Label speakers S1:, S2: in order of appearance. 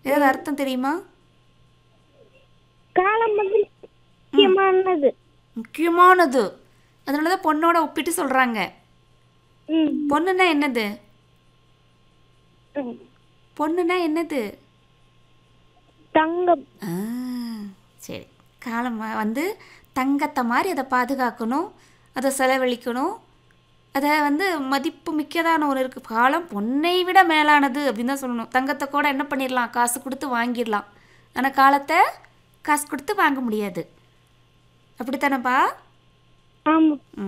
S1: ஏதாவது அர்த்தம் தெரியுமா
S2: காலம் வந்து முக்கியமானது
S1: முக்கியமானது அதனால தான் பொண்ணோட ஒப்பிட்டு சொல்கிறாங்க
S2: ம்
S1: பொண்ணுன்னா என்னது
S2: ம்.
S1: பொண்ணுன்னா என்னது
S2: தங்கம்
S1: ஆ சரி காலம் வ- வந்து தங்கத்தை மாதிரி அதை பாதுகாக்கணும் அதை செலவழிக்கணும் அதை வந்து மதிப்பு மிக்கதான ஒரு இருக்குது காலம் பொன்னை விட மேலானது அப்படின்னு தான் சொல்லணும் தங்கத்தை கூட என்ன பண்ணிடலாம் காசு கொடுத்து வாங்கிடலாம் ஆனால் காலத்தை காசு கொடுத்து வாங்க முடியாது அப்படித்தானப்பா
S2: ஆமா